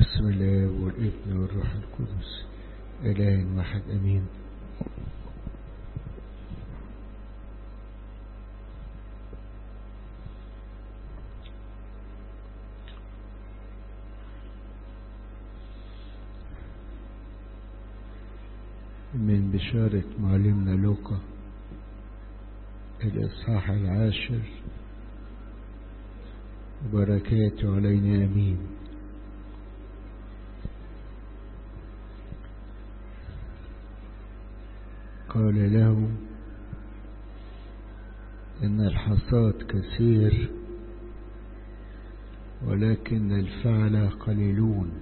بسم الله والابن والروح القدس إله واحد أمين من بشارة معلمنا لوقا الإصحاح العاشر وبركاته علينا أمين قال له إن الحصاد كثير ولكن الفعل قليلون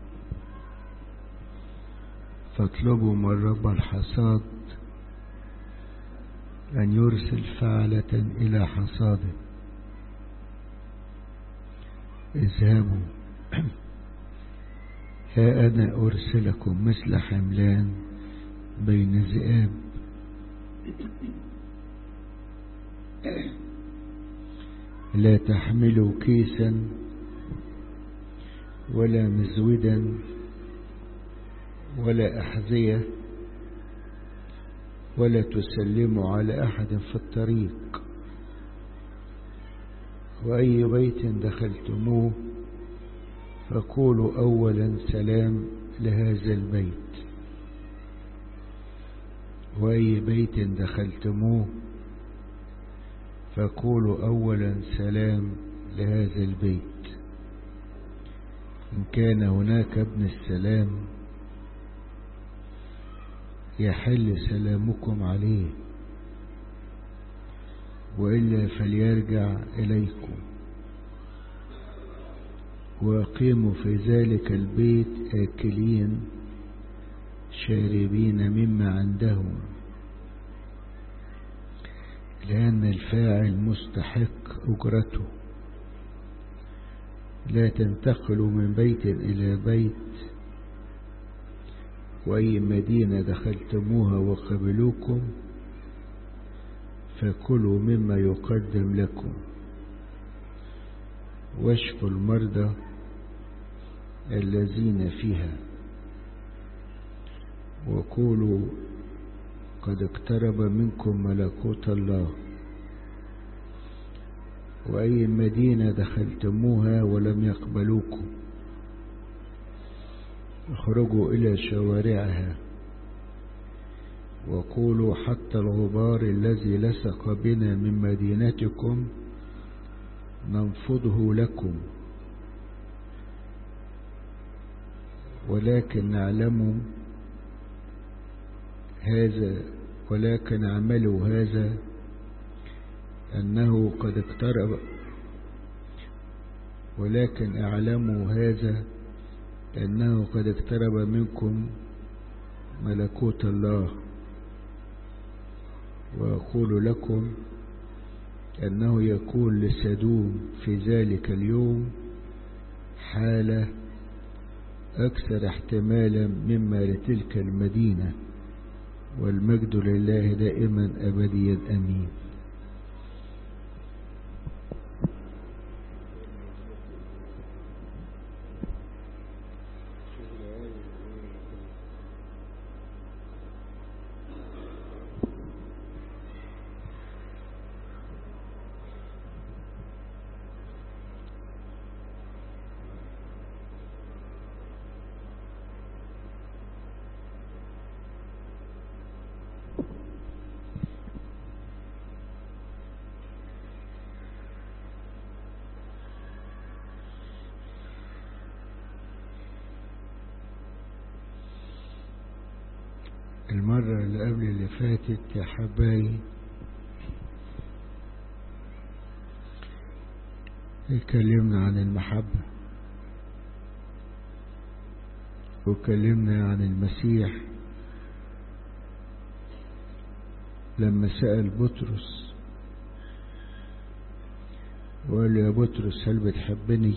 فاطلبوا من رب الحصاد أن يرسل فعلة إلى حصاده اذهبوا ها أنا أرسلكم مثل حملان بين ذئاب لا تحملوا كيسا ولا مزودا ولا أحذية ولا تسلموا على أحد في الطريق وأي بيت دخلتموه فقولوا أولا سلام لهذا البيت وأي بيت دخلتموه فقولوا أولا سلام لهذا البيت إن كان هناك ابن السلام يحل سلامكم عليه وإلا فليرجع إليكم وأقيموا في ذلك البيت آكلين شاربين مما عندهم لأن الفاعل مستحق أجرته لا تنتقلوا من بيت إلى بيت وأي مدينة دخلتموها وقبلوكم فكلوا مما يقدم لكم واشفوا المرضى الذين فيها وقولوا قد اقترب منكم ملكوت الله وأي مدينة دخلتموها ولم يقبلوكم اخرجوا إلى شوارعها وقولوا حتى الغبار الذي لصق بنا من مدينتكم ننفضه لكم ولكن نعلم هذا ولكن اعملوا هذا أنه قد اقترب ولكن اعلموا هذا أنه قد اقترب منكم ملكوت الله وأقول لكم أنه يكون لسدوم في ذلك اليوم حالة أكثر احتمالا مما لتلك المدينة والمجد لله دائما أبديا أمين المرة اللي قبل اللي فاتت يا حباي اتكلمنا عن المحبة واتكلمنا عن المسيح لما سأل بطرس وقال له يا بطرس هل بتحبني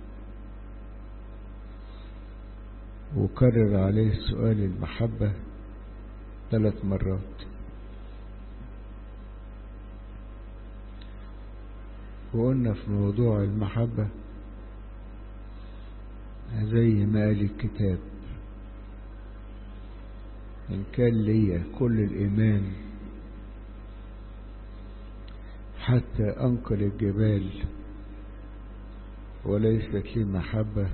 وكرر عليه سؤال المحبة ثلاث مرات وقلنا في موضوع المحبة زي ما قال الكتاب إن كان ليا كل الإيمان حتى أنقل الجبال وليست لي محبة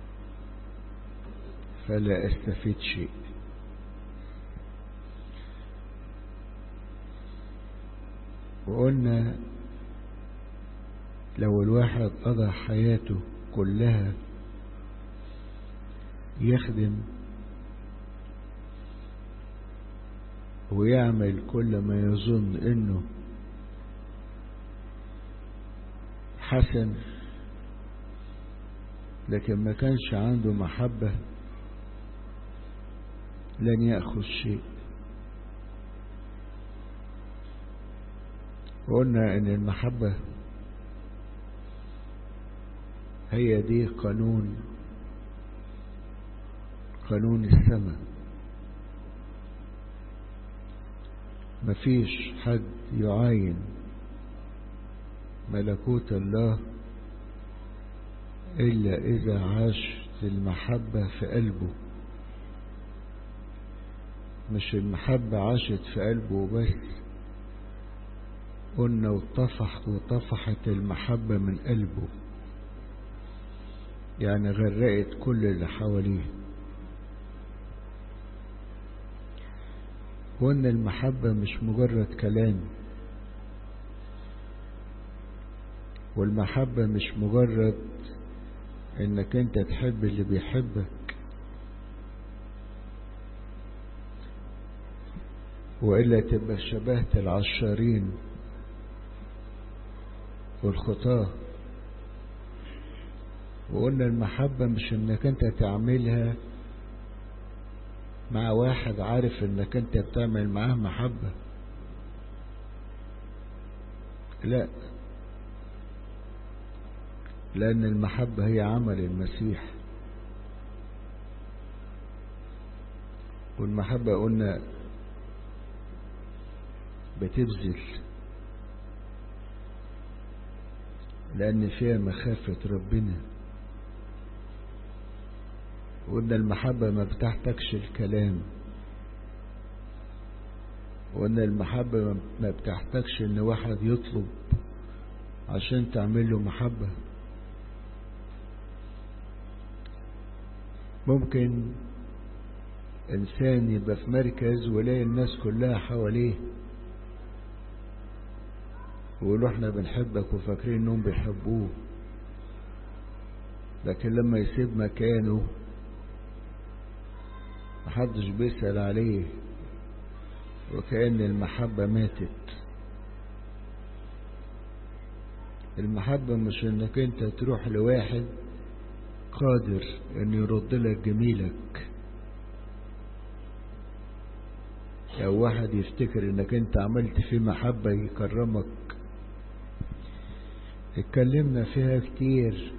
فلا أستفيد شيء وقلنا لو الواحد قضى حياته كلها يخدم ويعمل كل ما يظن انه حسن لكن ما كانش عنده محبة لن يأخذ شيء قلنا ان المحبة هي دي قانون قانون السماء مفيش حد يعاين ملكوت الله إلا إذا عاش المحبة في قلبه مش المحبة عاشت في قلبه بس قلنا وطفح وطفحت المحبة من قلبه يعني غرقت كل اللي حواليه قلنا المحبة مش مجرد كلام والمحبة مش مجرد انك انت تحب اللي بيحبك وإلا تبقى شبهت العشارين والخطاه وقلنا المحبة مش انك انت تعملها مع واحد عارف انك انت بتعمل معاه محبة لا لان المحبة هي عمل المسيح والمحبة قلنا بتبذل لأن فيها مخافة ربنا وإن المحبة ما بتحتاجش الكلام وإن المحبة ما بتحتاجش إن واحد يطلب عشان تعمل له محبة ممكن إنسان يبقى في مركز ولاقي الناس كلها حواليه ويقولوا احنا بنحبك وفاكرين انهم بيحبوه لكن لما يسيب مكانه محدش بيسأل عليه وكأن المحبة ماتت المحبة مش انك انت تروح لواحد قادر ان يرد لك جميلك او واحد يفتكر انك انت عملت فيه محبة يكرمك اتكلمنا فيها كتير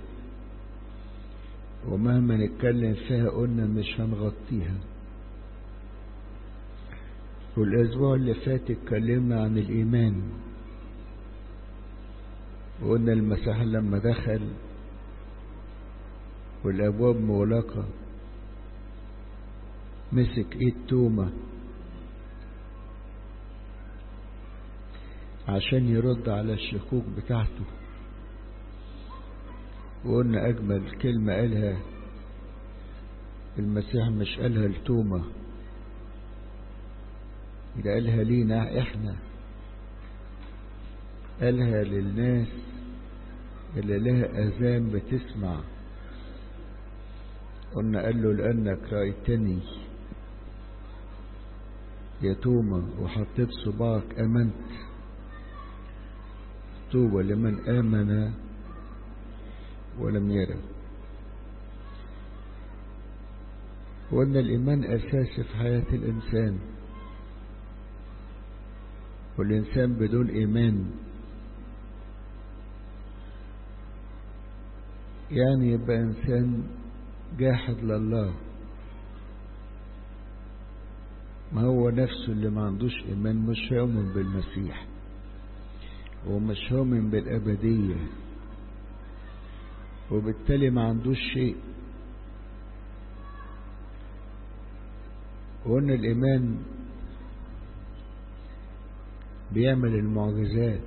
ومهما نتكلم فيها قلنا مش هنغطيها والاسبوع اللي فات اتكلمنا عن الايمان وقلنا المسيح لما دخل والابواب مغلقة مسك ايد تومة عشان يرد على الشكوك بتاعته وقلنا أجمل كلمة قالها المسيح مش قالها لتومة ده قالها لينا احنا قالها للناس اللي لها أذان بتسمع قلنا قال له لأنك رأيتني يا تومة وحطيت صباعك أمنت طوبى لمن آمن ولم يرى وأن الإيمان أساسي في حياة الإنسان والإنسان بدون إيمان يعني يبقى إنسان جاحد لله ما هو نفسه اللي ما عندوش إيمان مش هيؤمن بالمسيح ومش هؤمن بالأبدية وبالتالي ما عندوش شيء وقلنا الإيمان بيعمل المعجزات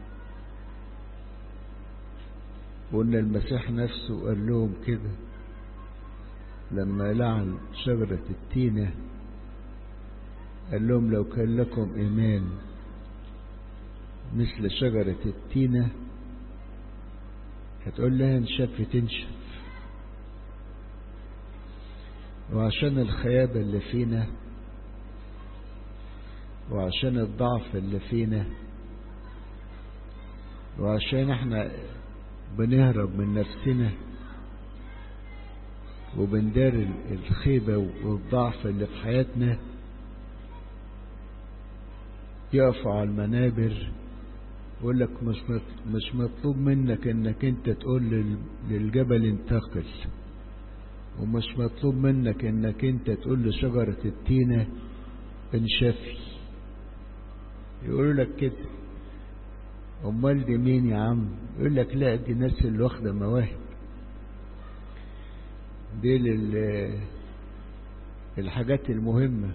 وقلنا المسيح نفسه قال لهم كده لما لعن شجرة التينة قال لهم لو كان لكم إيمان مثل شجرة التينة هتقول لها انشف تنشف وعشان الخيابة اللي فينا وعشان الضعف اللي فينا وعشان احنا بنهرب من نفسنا وبندار الخيبة والضعف اللي في حياتنا يقفوا على المنابر يقول لك مش مش مطلوب منك انك انت تقول للجبل انتقل ومش مطلوب منك انك انت تقول لشجرة التينة انشفي يقولوا لك كده امال دي مين يا عم يقول لك لا دي ناس اللي واخده مواهب دي لل الحاجات المهمة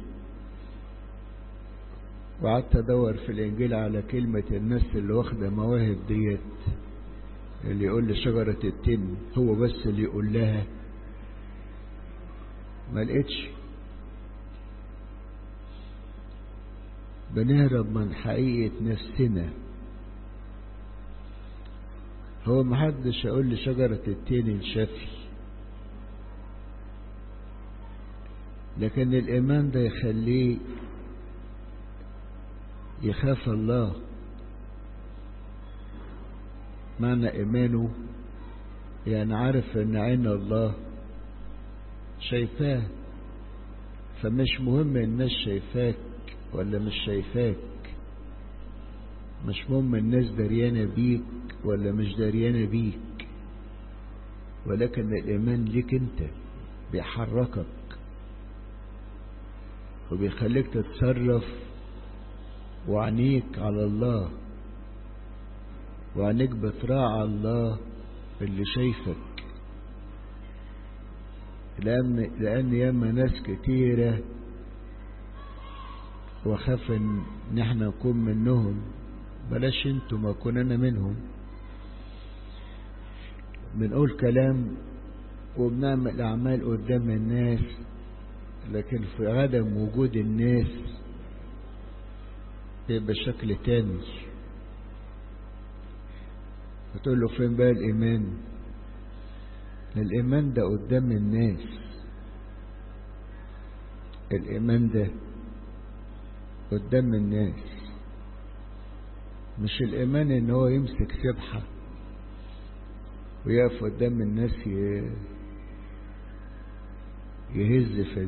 وقعدت ادور في الانجيل على كلمة الناس اللي واخده مواهب ديت اللي يقول لشجرة التين هو بس اللي يقول لها ما لقيتش بنهرب من حقيقة نفسنا هو محدش يقول لشجرة التين انشفي لكن الإيمان ده يخليه يخاف الله معنى إيمانه يعني عارف إن عين الله شايفاه فمش مهم الناس شايفاك ولا مش شايفاك مش مهم الناس دريانة بيك ولا مش دريانة بيك ولكن الإيمان ليك أنت بيحركك وبيخليك تتصرف وعينيك على الله وعينيك بتراعى الله اللي شايفك لأن, لأن ياما ناس كتيرة وخاف ان احنا نكون منهم بلاش انتوا ما كون انا منهم بنقول كلام وبنعمل اعمال قدام الناس لكن في عدم وجود الناس يبقى شكل تاني بتقول له فين بقى الايمان الايمان ده قدام الناس الايمان ده قدام الناس مش الإيمان إن هو يمسك سبحة ويقف قدام الناس يهز في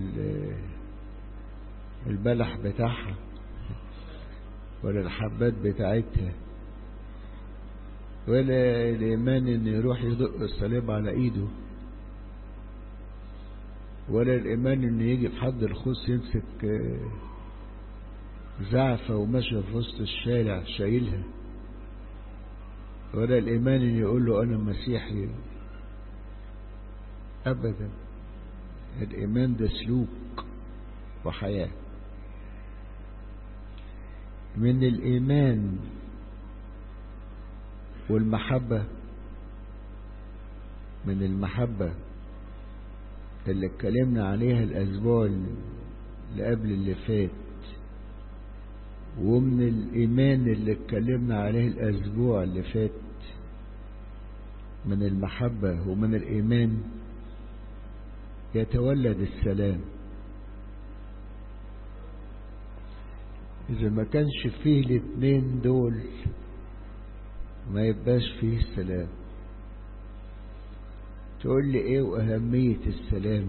البلح بتاعها ولا الحبات بتاعتها ولا الإيمان إن يروح يدق الصليب على إيده ولا الإيمان إن يجي في حد الخص يمسك زعفة وماشية في وسط الشارع شايلها ولا الإيمان إن يقول له أنا مسيحي أبدا الإيمان ده سلوك وحياة من الإيمان والمحبة من المحبة اللي اتكلمنا عليها الأسبوع اللي قبل اللي فات ومن الإيمان اللي اتكلمنا عليه الأسبوع اللي فات من المحبة ومن الإيمان يتولد السلام إذا ما كانش فيه الاثنين دول ما يبقاش فيه السلام تقول لي ايه وأهمية السلام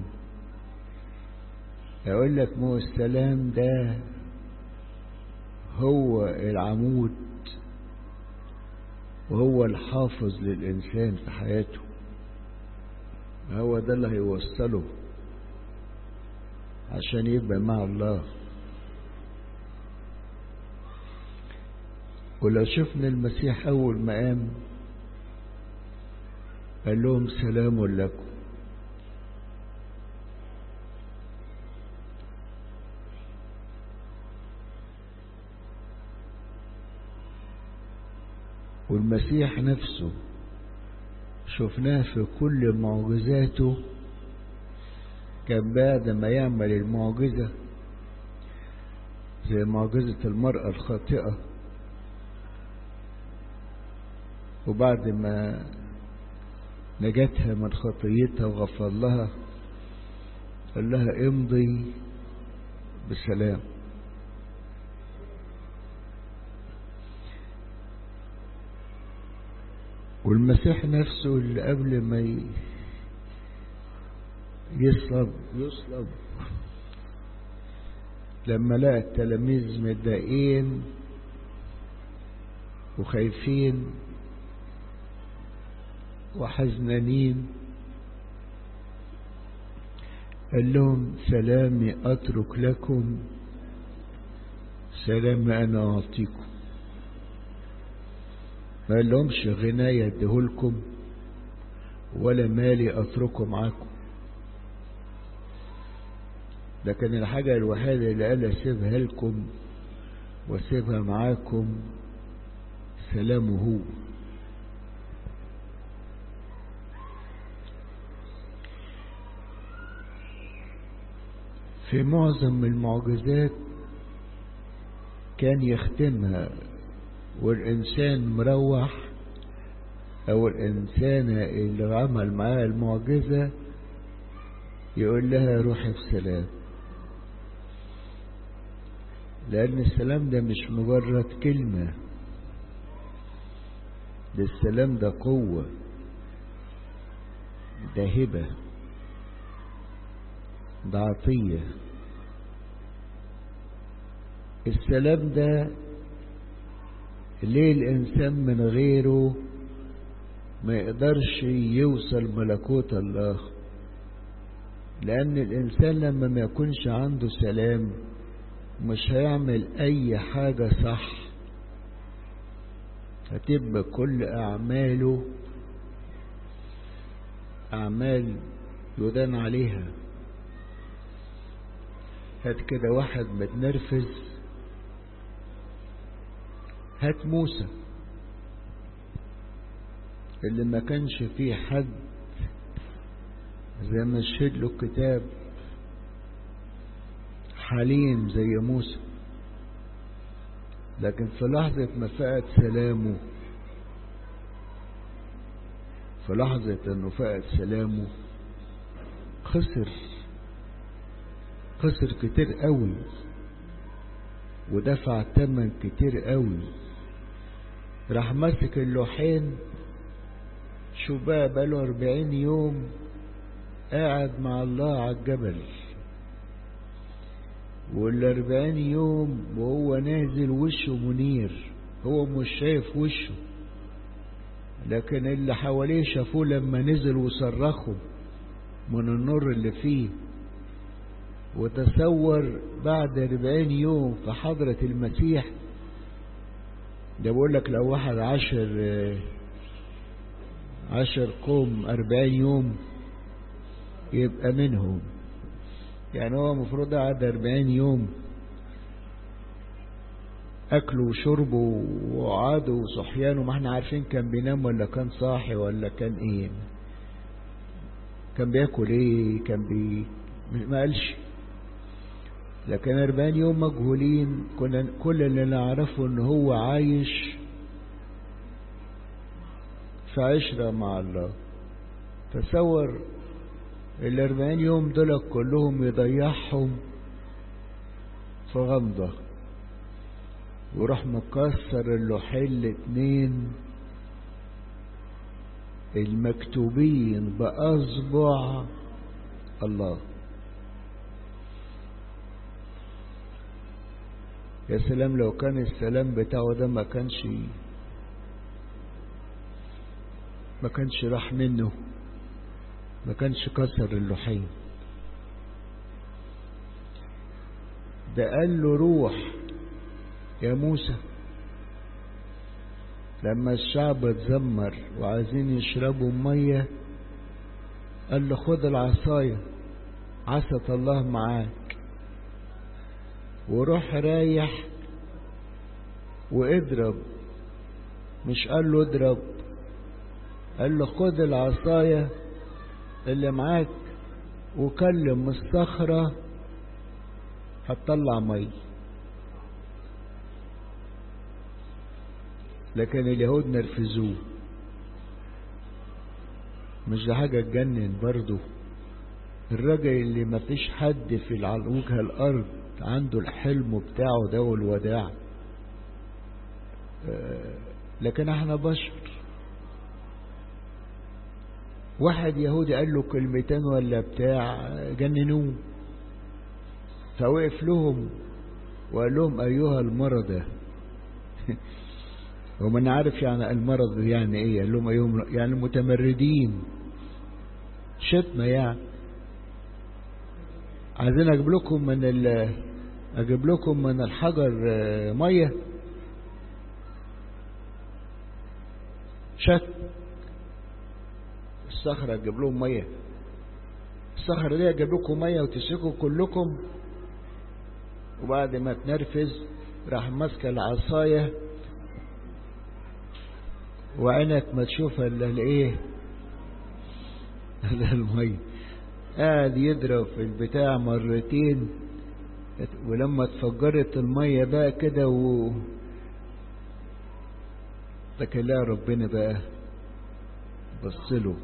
أقول لك مو السلام ده هو العمود وهو الحافظ للإنسان في حياته هو ده اللي هيوصله عشان يبقى مع الله ولو شفنا المسيح أول ما قام قال لهم سلام لكم والمسيح نفسه شفناه في كل معجزاته كان بعد ما يعمل المعجزة زي معجزة المرأة الخاطئة وبعد ما نجتها من خطيتها وغفر لها قال لها امضي بسلام والمسيح نفسه اللي قبل ما يصلب يصلب لما لقى التلاميذ متضايقين وخايفين وحزنانين قال لهم سلامي أترك لكم سلامي أنا أعطيكم ما قال لهمش غناية اديهولكم ولا مالي أتركه معاكم لكن الحاجة الوحيدة اللي قال أسيبها لكم وأسيبها معاكم سلامه هو في معظم المعجزات كان يختمها والإنسان مروح أو الإنسانة اللي عمل معاها المعجزة يقول لها روحي بسلام لأن السلام ده مش مجرد كلمة ده السلام ده قوة ده هبة ده عطية السلام ده ليه الإنسان من غيره ما يقدرش يوصل ملكوت الله لأن الإنسان لما ما يكونش عنده سلام مش هيعمل أي حاجة صح هتبقى كل أعماله أعمال يدان عليها هات كده واحد متنرفز هات موسى اللي ما كانش فيه حد زي ما شهد له الكتاب حليم زي موسى لكن في لحظة ما فقد سلامه في لحظة انه فقد سلامه خسر خسر كتير قوي ودفع تمن كتير قوي راح ماسك اللوحين شو بقى بقاله أربعين يوم قاعد مع الله على الجبل والأربعين يوم وهو نازل وشه منير هو مش شايف وشه لكن اللي حواليه شافوه لما نزل وصرخوا من النور اللي فيه وتصور بعد أربعين يوم في حضرة المسيح ده بقول لك لو واحد عشر عشر قوم أربعين يوم يبقى منهم يعني هو المفروض قعد أربعين يوم أكله وشربه وقعده وصحيانه ما احنا عارفين كان بينام ولا كان صاحي ولا كان ايه كان بياكل ايه كان بي ما قالش لكن أربعين يوم مجهولين كنا كل اللي نعرفه ان هو عايش في عشرة مع الله تصور الأربعين يوم دول كلهم يضيعهم في غمضة وراح مكسر اللوحين الاتنين المكتوبين بأصبع الله يا سلام لو كان السلام بتاعه ده ما كانش ما كانش راح منه ما كانش كسر اللوحين ده قال له روح يا موسى لما الشعب اتذمر وعايزين يشربوا مية قال له خد العصاية عصا الله معاك وروح رايح واضرب مش قال له اضرب قال له خد العصاية اللي معاك وكلم الصخرة هتطلع مي لكن اليهود نرفزوه مش ده حاجة تجنن برضه الراجل اللي ما فيش حد في على وجه الأرض عنده الحلم بتاعه ده والوداع لكن احنا بشر واحد يهودي قال له كلمتين ولا بتاع جننوه فوقف لهم وقال لهم أيها المرضى ومن عارف يعني المرض يعني ايه قال لهم أيهم يعني متمردين شتمة يعني عايزين اجيب لكم من ال اجيب لكم من الحجر ميه شك الصخرة تجيب لهم ميه الصخرة دي تجيب لكم ميه وتسقوا كلكم وبعد ما تنرفز راح ماسكه العصايه وعينك ما تشوف الا الايه الا الميه قاعد يضرب في البتاع مرتين ولما اتفجرت المية بقى كده و لكن لا ربنا بقى بصله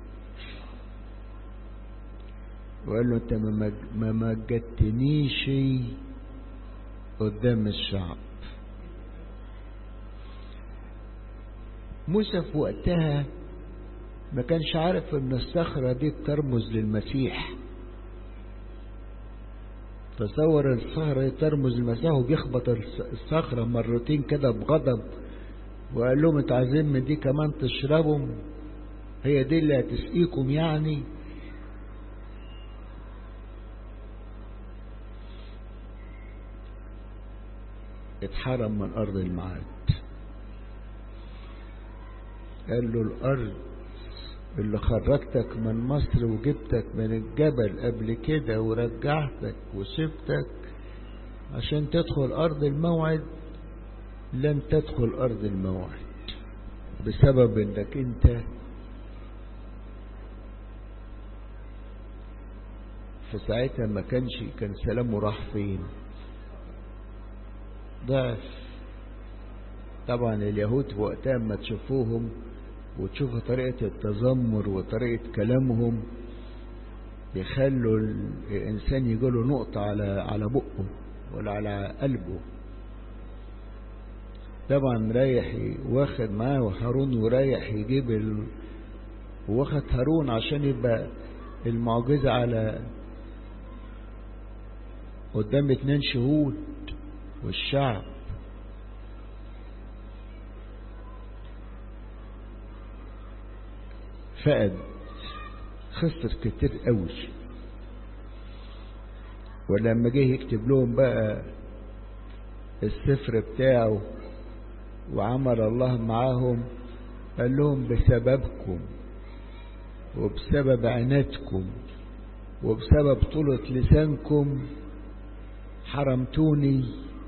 وقال له انت ما مجدتنيش قدام الشعب موسى في وقتها ما كانش عارف ان الصخرة دي ترمز للمسيح تصور الصخرة ترمز للمسيح وبيخبط الصخرة مرتين كده بغضب وقال لهم انتوا عايزين من دي كمان تشربوا هي دي اللي هتسقيكم يعني اتحرم من ارض المعاد قال له الارض اللي خرجتك من مصر وجبتك من الجبل قبل كده ورجعتك وسبتك عشان تدخل أرض الموعد لن تدخل أرض الموعد بسبب انك انت في ساعتها ما كانش كان سلامه راح فين ضعف طبعا اليهود في وقتها ما تشوفوهم وتشوفوا طريقة التذمر وطريقة كلامهم يخلوا الإنسان يجيله نقطة على على بقه ولا على قلبه طبعا رايح واخد معاه هارون ورايح يجيب ال... واخد هارون عشان يبقى المعجزة على قدام اتنين شهود والشعب فقد خسر كتير قوي ولما جه يكتب لهم بقى السفر بتاعه وعمل الله معاهم قال لهم بسببكم وبسبب عنادكم وبسبب طولة لسانكم حرمتوني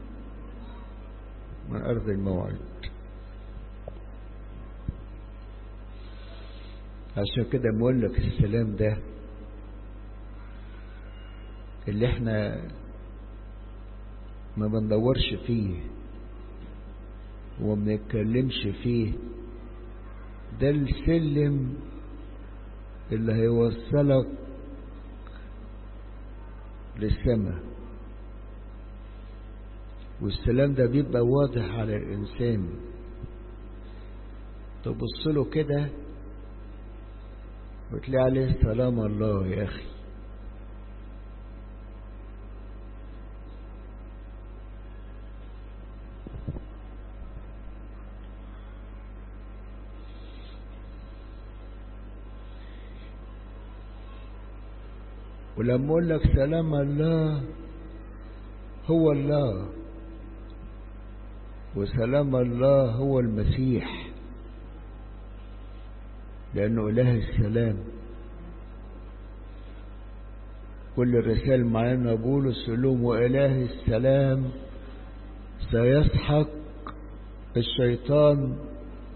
من أرض الموعد عشان كده بقول لك السلام ده اللي احنا ما بندورش فيه وما بنتكلمش فيه ده السلم اللي هيوصلك للسماء والسلام ده بيبقى واضح على الإنسان تبص له كده وتلاقي عليه سلام الله يا أخي ولما اقول لك سلام الله هو الله وسلام الله هو المسيح لأنه إله السلام كل الرسائل معانا بولس لهم وإله السلام سيسحق الشيطان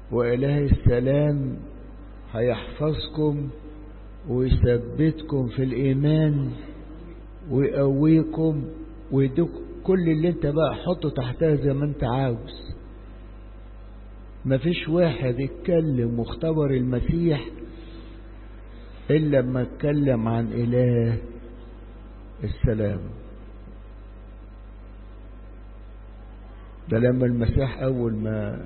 وإله السلام هيحفظكم ويثبتكم في الإيمان ويقويكم ويدوك كل اللي انت بقى حطه تحتها زي ما انت عاوز مفيش واحد يتكلم واختبر المسيح إلا لما اتكلم عن إله السلام ده لما المسيح أول ما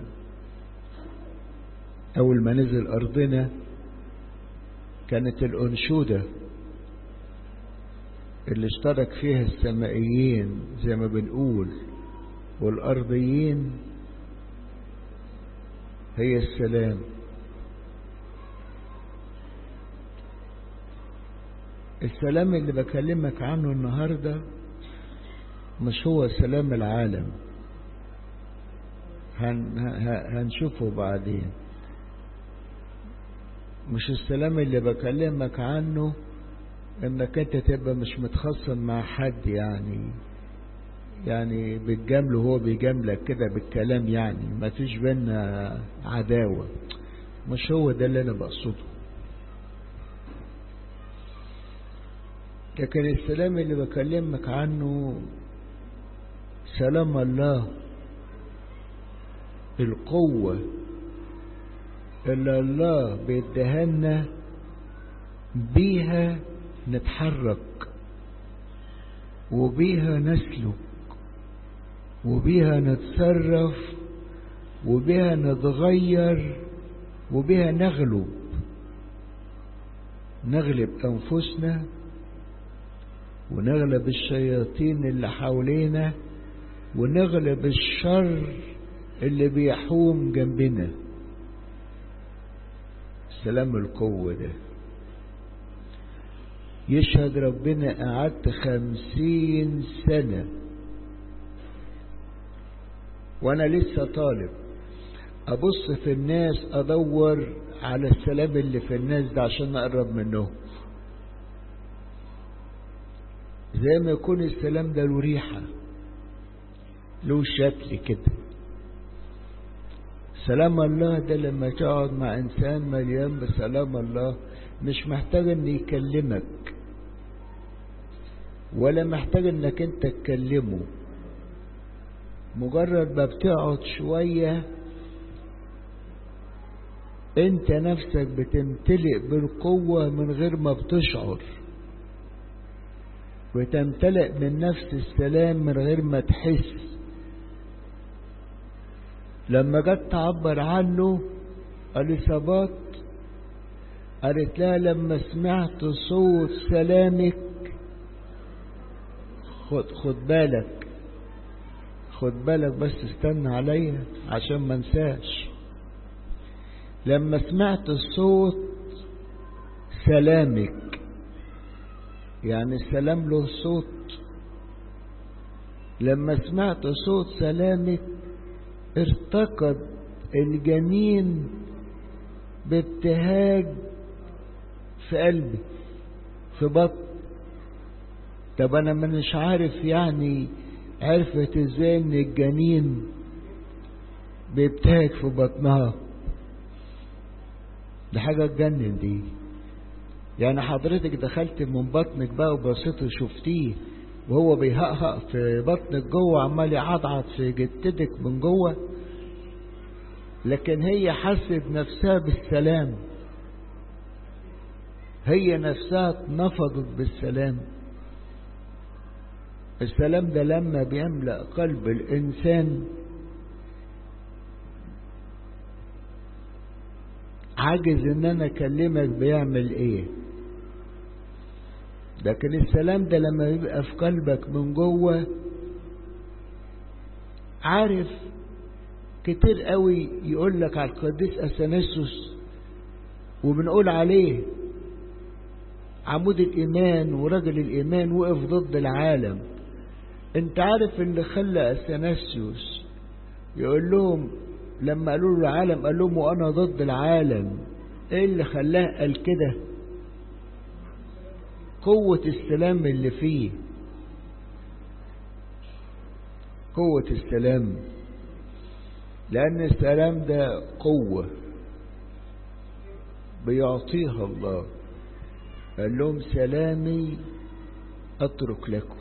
أول ما نزل أرضنا كانت الأنشودة اللي اشترك فيها السمائيين زي ما بنقول والأرضيين هي السلام السلام اللي بكلمك عنه النهاردة مش هو سلام العالم هن هنشوفه بعدين مش السلام اللي بكلمك عنه انك انت تبقى مش متخصم مع حد يعني يعني بتجامله وهو بيجاملك كده بالكلام يعني ما فيش بينا عداوة مش هو ده اللي انا بقصده لكن السلام اللي بكلمك عنه سلام الله القوة اللي الله بيدهنا بيها نتحرك وبيها نسلك وبيها نتصرف وبيها نتغير وبيها نغلب نغلب أنفسنا ونغلب الشياطين اللي حوالينا ونغلب الشر اللي بيحوم جنبنا سلام القوة ده يشهد ربنا قعدت خمسين سنة وانا لسه طالب ابص في الناس ادور على السلام اللي في الناس ده عشان اقرب منهم زي ما يكون السلام ده له ريحة له شكل كده سلام الله ده لما تقعد مع انسان مليان بسلام الله مش محتاج ان يكلمك ولا محتاج انك انت تكلمه مجرد ما بتقعد شوية انت نفسك بتمتلئ بالقوة من غير ما بتشعر وتمتلئ من نفس السلام من غير ما تحس لما جت تعبر عنه اليصابات قالت لها لما سمعت صوت سلامك خد خد بالك خد بالك بس استنى عليا عشان ما انساش لما سمعت الصوت سلامك يعني السلام له صوت لما سمعت صوت سلامك ارتقد الجنين بابتهاج في قلبي في بطن طب انا مش عارف يعني عرفت ازاي ان الجنين بيبتهج في بطنها دي حاجة تجنن دي يعني حضرتك دخلت من بطنك بقى وبصيت وشفتيه وهو بيهقهق في بطنك جوه عمال يعضعض في جتتك من جوه لكن هي حست نفسها بالسلام هي نفسها اتنفضت بالسلام السلام ده لما بيملأ قلب الإنسان عاجز ان انا اكلمك بيعمل ايه لكن السلام ده لما يبقى في قلبك من جوه عارف كتير قوي يقول لك على القديس اثناسوس وبنقول عليه عمود الايمان ورجل الايمان وقف ضد العالم انت عارف اللي خلى اثناسيوس يقول لهم لما قالوا له العالم قال لهم وانا ضد العالم ايه اللي خلاه قال كده قوة السلام اللي فيه قوة السلام لأن السلام ده قوة بيعطيها الله قال لهم سلامي أترك لكم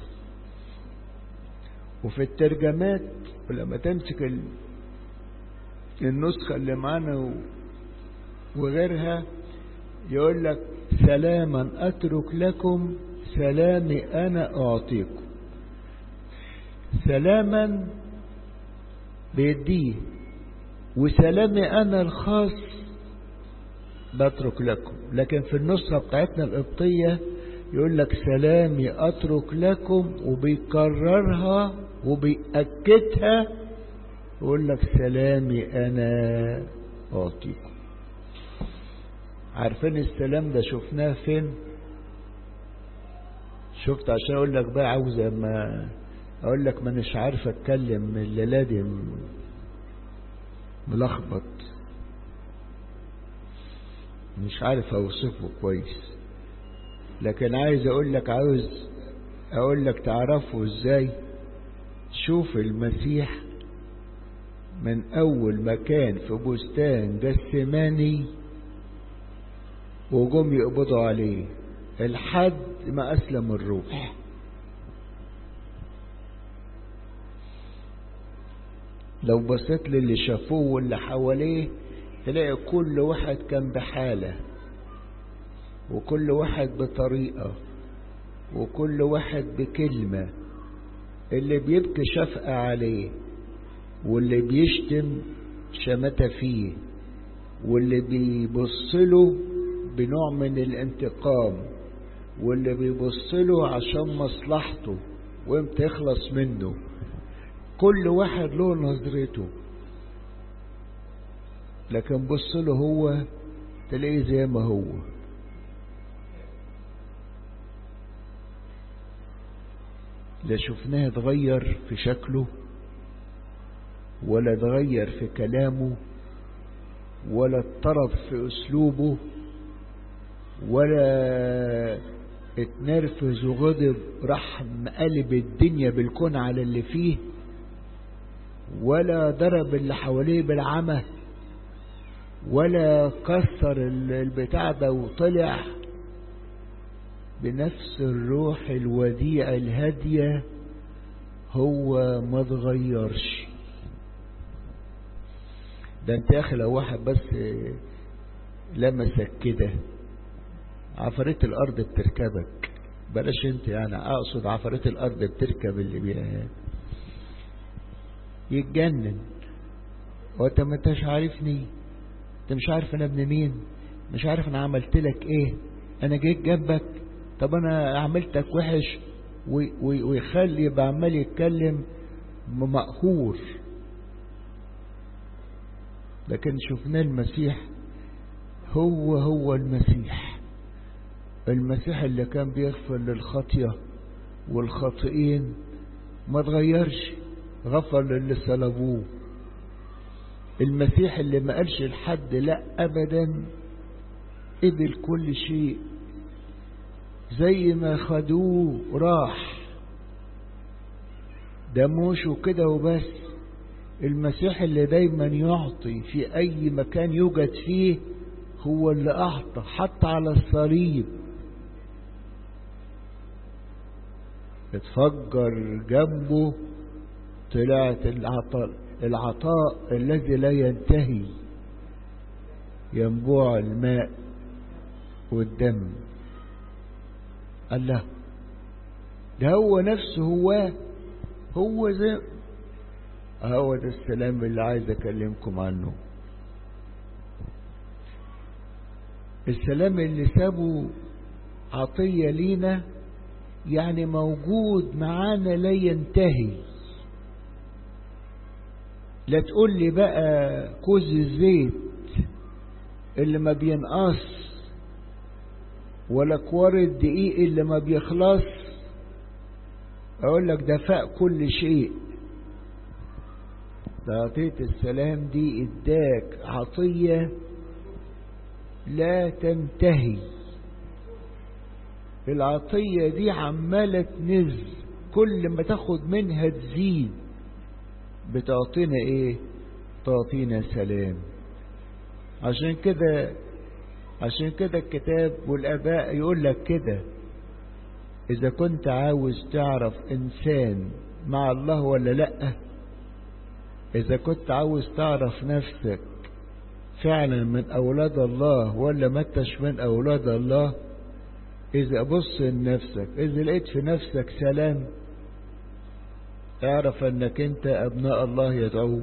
وفي الترجمات ولما تمسك النسخة اللي معانا وغيرها يقول لك سلاما أترك لكم سلامي أنا أعطيكم سلاما بيديه وسلامي أنا الخاص بترك لكم لكن في النسخة بتاعتنا القبطية يقول لك سلامي أترك لكم وبيكررها وبيأكدها يقول لك سلامي أنا أعطيكم عارفين السلام ده شفناه فين شفت عشان اقول لك بقى عاوز ما اقول لك ما مش عارف اتكلم الليله دي ملخبط مش عارف اوصفه كويس لكن عايز اقول لك عاوز اقول لك تعرفه ازاي شوف المسيح من اول ما كان في بستان جسماني وجم يقبضوا عليه الحد ما أسلم الروح لو بصيت للي شافوه واللي حواليه تلاقي كل واحد كان بحالة وكل واحد بطريقة وكل واحد بكلمة اللي بيبكي شفقة عليه واللي بيشتم شمتة فيه واللي بيبصله بنوع من الانتقام واللي بيبص له عشان مصلحته وامتى يخلص منه كل واحد له نظرته لكن بص له هو تلاقيه زي ما هو لا شفناه اتغير في شكله ولا اتغير في كلامه ولا اضطرب في اسلوبه ولا اتنرفز وغضب راح مقلب الدنيا بالكون على اللي فيه ولا ضرب اللي حواليه بالعمى ولا كسر البتاع ده وطلع بنفس الروح الوديعة الهادية هو ما اتغيرش ده انت يا اخي لو واحد بس لمسك كده عفريت الارض بتركبك بلاش انت يعني اقصد عفريت الارض بتركب اللي بيها يتجنن وانت ما انتش عارفني انت مش عارف انا ابن مين مش عارف انا عملت لك ايه انا جيت جنبك طب انا عملتك وحش ويخلي يبقى عمال يتكلم مقهور لكن شفناه المسيح هو هو المسيح المسيح اللي كان بيغفر للخطية والخاطئين ما تغيرش غفر للي صلبوه المسيح اللي ما قالش لحد لا ابدا قبل كل شيء زي ما خدوه راح ده مش وكده وبس المسيح اللي دايما يعطي في اي مكان يوجد فيه هو اللي اعطى حتى على الصليب اتفجر جنبه طلعت العطاء العطاء الذي لا ينتهي ينبوع الماء والدم الله ده هو نفسه هو هو زي هو ده السلام اللي عايز اكلمكم عنه السلام اللي سابه عطية لينا يعني موجود معانا لا ينتهي لا تقول لي بقى كوز الزيت اللي ما بينقص ولا كوار الدقيق اللي ما بيخلص اقول لك ده فاق كل شيء ده عطية السلام دي اداك عطية لا تنتهي العطية دي عمالة تنز كل ما تاخد منها تزيد بتعطينا ايه تعطينا سلام عشان كده عشان كده الكتاب والآباء يقول لك كده إذا كنت عاوز تعرف إنسان مع الله ولا لأ إذا كنت عاوز تعرف نفسك فعلا من أولاد الله ولا ما انتش من أولاد الله إذا بص لنفسك إذا لقيت في نفسك سلام اعرف أنك أنت أبناء الله يدعوه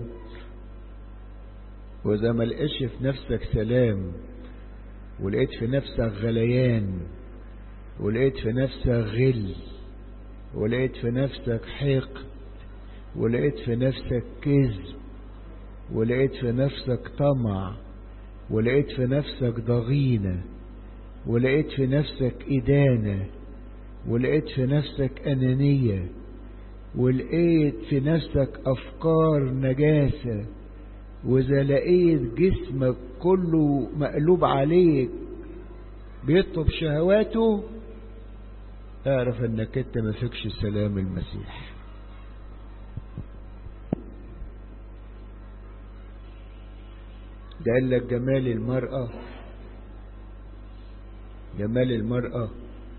وإذا ما لقيتش في نفسك سلام ولقيت في نفسك غليان ولقيت في نفسك غل ولقيت في نفسك حقد ولقيت في نفسك كذب ولقيت في نفسك طمع ولقيت في نفسك ضغينة ولقيت في نفسك إدانة ولقيت في نفسك أنانية ولقيت في نفسك أفكار نجاسة وإذا لقيت جسمك كله مقلوب عليك بيطلب شهواته اعرف انك انت ما فيكش سلام المسيح ده قال لك جمال المرأة جمال المرأة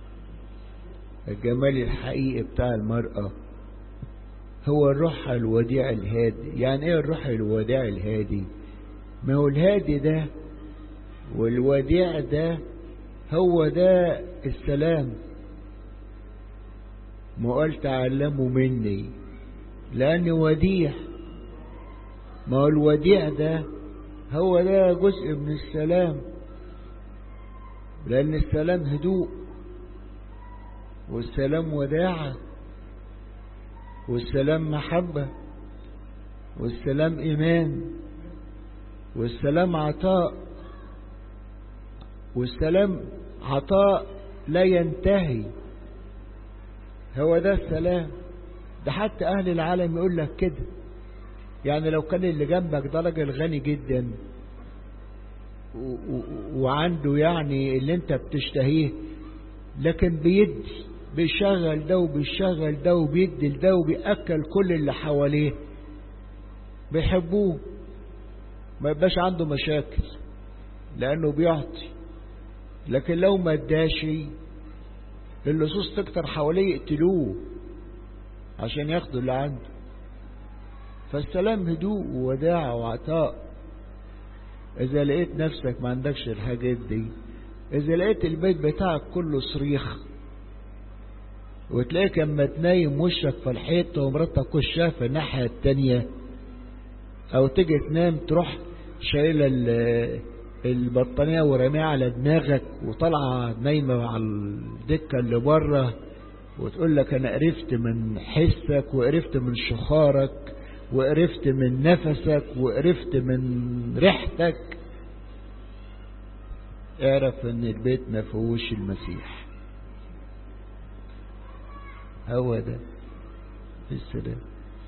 الجمال الحقيقي بتاع المرأة هو الروح الوديع الهادي يعني ايه الروح الوديع الهادي ما هو الهادي ده والوديع ده هو ده السلام ما قال تعلموا مني لأني وديع ما هو الوديع ده هو ده جزء من السلام لأن السلام هدوء والسلام وداعة والسلام محبة والسلام إيمان والسلام عطاء والسلام عطاء لا ينتهي هو ده السلام ده حتى أهل العالم يقول لك كده يعني لو كان اللي جنبك ده راجل غني جدا وعنده يعني اللي انت بتشتهيه لكن بيدي بيشغل ده وبيشغل ده وبيدي لده وبيأكل كل اللي حواليه بيحبوه ما يبقاش عنده مشاكل لأنه بيعطي لكن لو ما اداشي اللصوص تكتر حواليه يقتلوه عشان ياخدوا اللي عنده فالسلام هدوء ووداع وعطاء إذا لقيت نفسك ما عندكش الحاجات دي إذا لقيت البيت بتاعك كله صريخ وتلاقيك اما تنايم وشك في الحيط ومراتك وشها في الناحية التانية أو تيجي تنام تروح شايلة البطانية ورميها على دماغك وطالعة نايمة على الدكة اللي بره وتقول لك أنا قرفت من حسك وقرفت من شخارك وقرفت من نفسك وقرفت من ريحتك اعرف ان البيت ما فيهوش المسيح هو ده السلام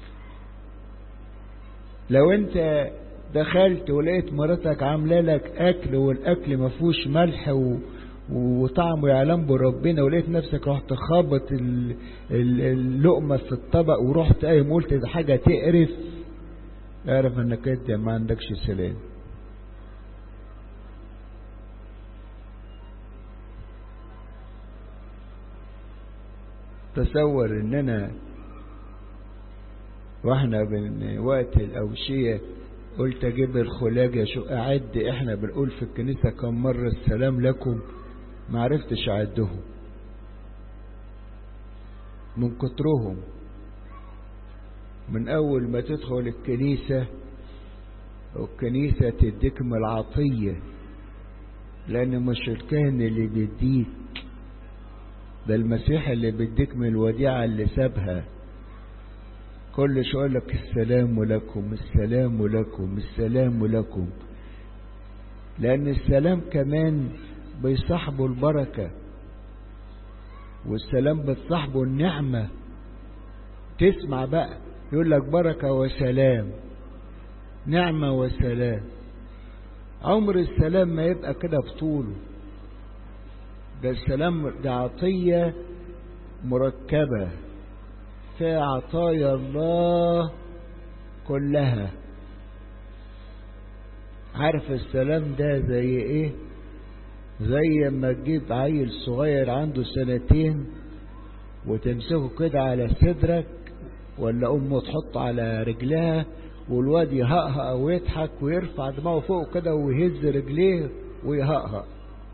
لو انت دخلت ولقيت مراتك عامله لك اكل والاكل ما فيهوش ملح و... وطعمه يعلم بربنا ولقيت نفسك رحت خابط اللقمه في الطبق ورحت قايم قلت ده حاجه تقرف اعرف انك انت ما عندكش سلام تصور ان انا واحنا من وقت الاوشيه قلت اجيب الخلاجة شو اعد احنا بنقول في الكنيسة كم مرة السلام لكم ما عرفتش اعدهم من كترهم من اول ما تدخل الكنيسة والكنيسة تديك من العطية لان مش الكاهن اللي بيديك ده المسيح اللي بيديك من الوديعة اللي سابها كل شيء يقول لك السلام لكم السلام لكم السلام لكم لأن السلام كمان بيصاحبه البركة والسلام بتصاحبه النعمة تسمع بقى يقول لك بركة وسلام نعمة وسلام عمر السلام ما يبقى كده بطوله ده السلام ده عطية مركبة في عطايا الله كلها عارف السلام ده زي ايه زي ما تجيب عيل صغير عنده سنتين وتمسكه كده على صدرك ولا امه تحط على رجلها والواد يهقهق ويضحك ويرفع دماغه فوق كده ويهز رجليه ويهقهق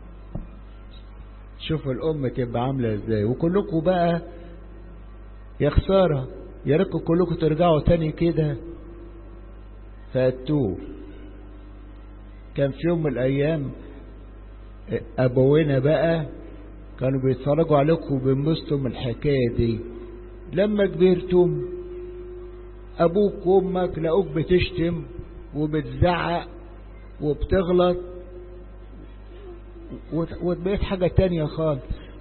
شوف الام تبقى عامله ازاي وكلكم بقى يا خساره يا ريتكم كلكم ترجعوا تاني كده فاتوه كان في يوم من الايام ابونا بقى كانوا بيتفرجوا عليكم وبينبسطوا من الحكايه دي لما كبرتم ابوك وامك لقوك بتشتم وبتزعق وبتغلط وبقيت حاجة تانية خالص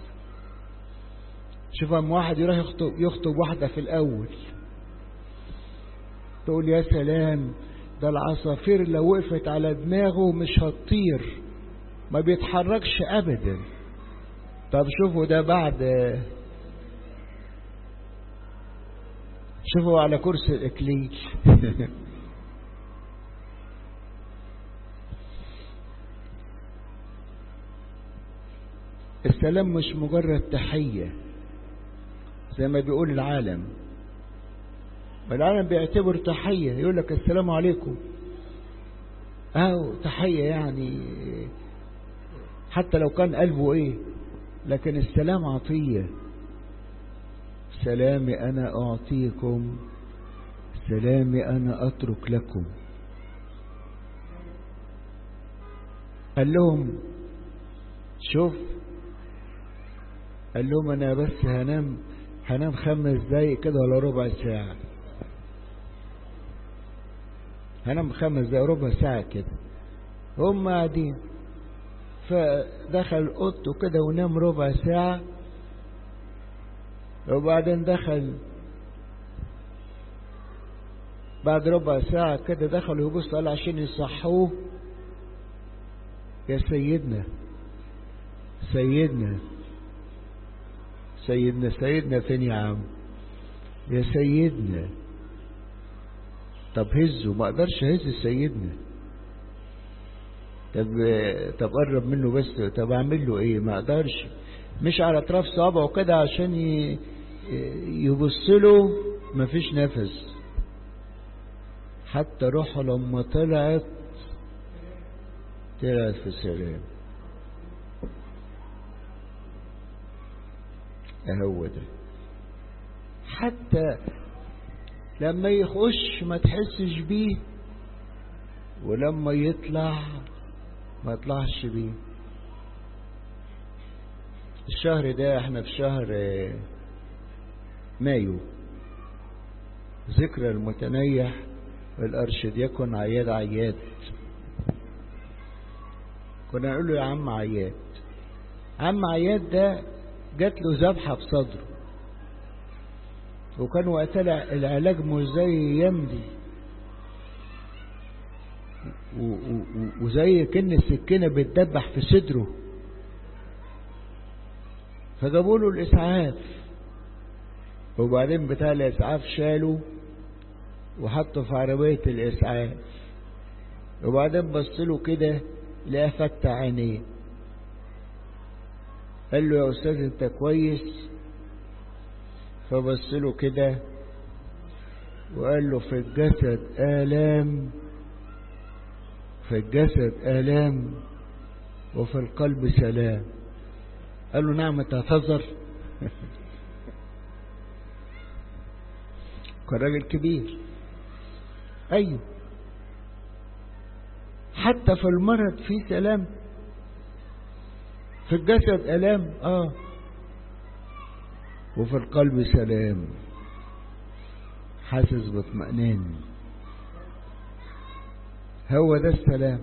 شوف اما واحد يروح يخطب, يخطب واحدة في الأول تقول يا سلام ده العصافير لو وقفت على دماغه مش هتطير ما بيتحركش أبدا طب شوفوا ده بعد شوفوا على كرسي الإكليل السلام مش مجرد تحية زي ما بيقول العالم العالم بيعتبر تحية يقول لك السلام عليكم أو تحية يعني حتى لو كان قلبه إيه لكن السلام عطية سلامي أنا أعطيكم سلامي أنا أترك لكم قال لهم شوف قال لهم أنا بس هنام هنام خمس دقايق كده ولا ربع ساعة هنام خمس دقايق ربع ساعة كده هم قاعدين فدخل اوضته كده ونام ربع ساعة وبعدين دخل بعد ربع ساعة كده دخل يبص قال عشان يصحوه يا سيدنا سيدنا سيدنا سيدنا فين يا عم يا سيدنا طب هزه ما اقدرش اهز سيدنا طب طب قرب منه بس طب اعمل له ايه ما اقدرش مش على اطراف صوابعه كده عشان يبص له مفيش نفس حتى روحه لما طلعت طلعت في سلام هو ده حتى لما يخش ما تحسش بيه ولما يطلع ما يطلعش بيه الشهر ده احنا في شهر مايو ذكرى المتنيح الارشدياكون عياد عياد كنا نقول له يا عم عياد عم عياد ده جات له ذبحه في صدره وكان وقتها العلاج مش زي يمدي وزي كن السكينة بتدبح في صدره فجابوا له الإسعاف وبعدين بتاع الإسعاف شالوا وحطوا في عربية الإسعاف وبعدين بص له كده لقى فتح عينيه قال له يا أستاذ أنت كويس فبص له كده وقال له في الجسد آلام في الجسد آلام وفي القلب سلام قال له نعم تعتذر كان راجل كبير أيوه حتى في المرض في سلام في الجسد ألام آه وفي القلب سلام حاسس باطمئنان هو ده السلام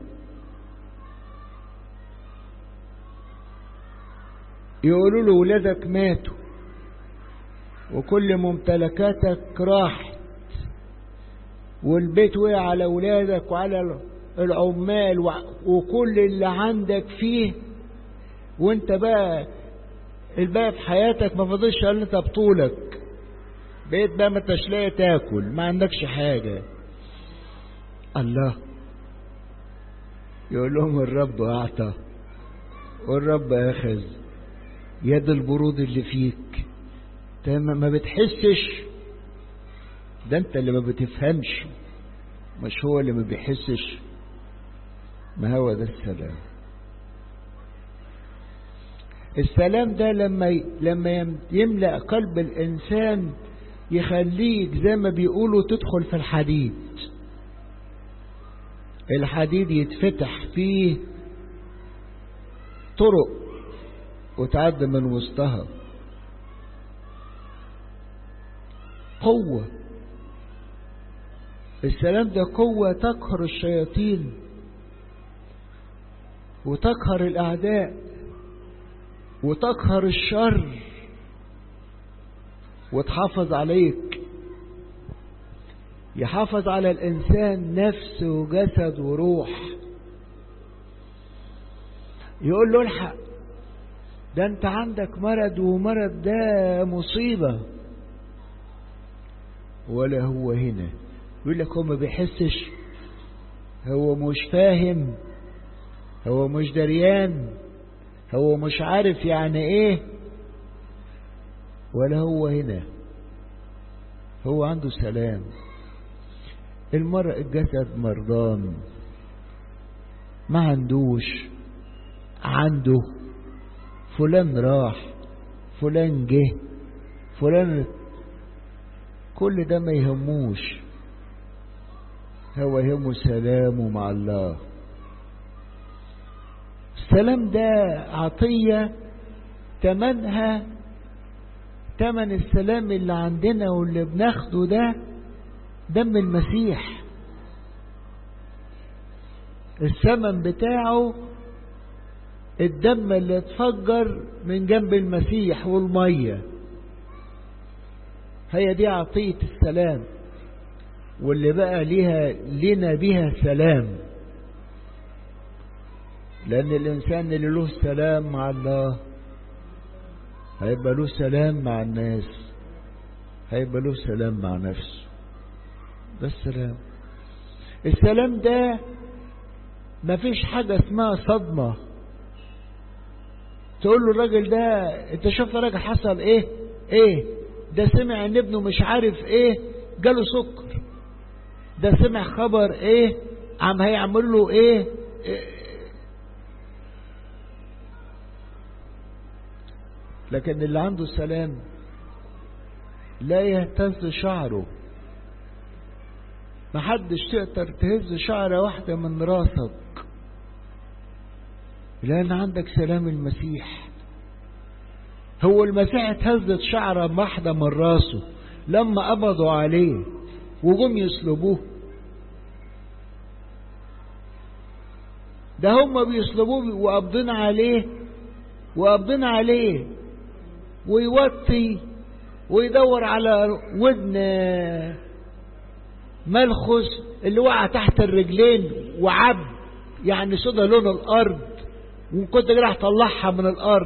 يقولوا له ولادك ماتوا وكل ممتلكاتك راحت والبيت وقع على ولادك وعلى العمال وكل اللي عندك فيه وانت بقى الباقي في حياتك ما فضلش الا انت بطولك بقيت بقى ما انتش لاقي تاكل ما عندكش حاجه الله يقول لهم الرب أعطى والرب أخذ يد البرود اللي فيك تمام ما بتحسش ده انت اللي ما بتفهمش مش هو اللي ما بيحسش ما هو ده السلام السلام ده لما ي... لما يملأ قلب الإنسان يخليك زي ما بيقولوا تدخل في الحديد الحديد يتفتح فيه طرق وتعدي من وسطها قوة السلام ده قوة تقهر الشياطين وتقهر الأعداء وتقهر الشر وتحافظ عليك يحافظ على الإنسان نفس وجسد وروح يقول له الحق ده انت عندك مرض ومرض ده مصيبة ولا هو هنا يقول لك هو ما بيحسش هو مش فاهم هو مش دريان هو مش عارف يعني ايه ولا هو هنا هو عنده سلام المرء الجسد مرضان ما عندوش عنده فلان راح فلان جه فلان كل ده ما يهموش هو يهمه سلامه مع الله السلام ده عطية تمنها تمن السلام اللي عندنا واللي بناخده ده دم المسيح الثمن بتاعه الدم اللي اتفجر من جنب المسيح والمية هي دي عطية السلام واللي بقى ليها لنا بها سلام لأن الإنسان اللي له سلام مع الله هيبقى له سلام مع الناس هيبقى له سلام مع نفسه ده السلام السلام ده مفيش حاجة اسمها صدمة تقول له الراجل ده انت شفت الراجل حصل ايه ايه ده سمع ان ابنه مش عارف ايه جاله سكر ده سمع خبر ايه عم هيعمل له ايه, إيه لكن اللي عنده سلام لا يهتز شعره محدش تقدر تهز شعرة واحدة من راسك لأن عندك سلام المسيح هو المسيح اتهزت شعرة واحدة من راسه لما قبضوا عليه وجم يسلبوه ده هم بيسلبوه وقبضين عليه وقبضين عليه ويوطي ويدور على ودن ملخص اللي وقع تحت الرجلين وعب يعني صدى لون الارض وكنت راح طلعها من الارض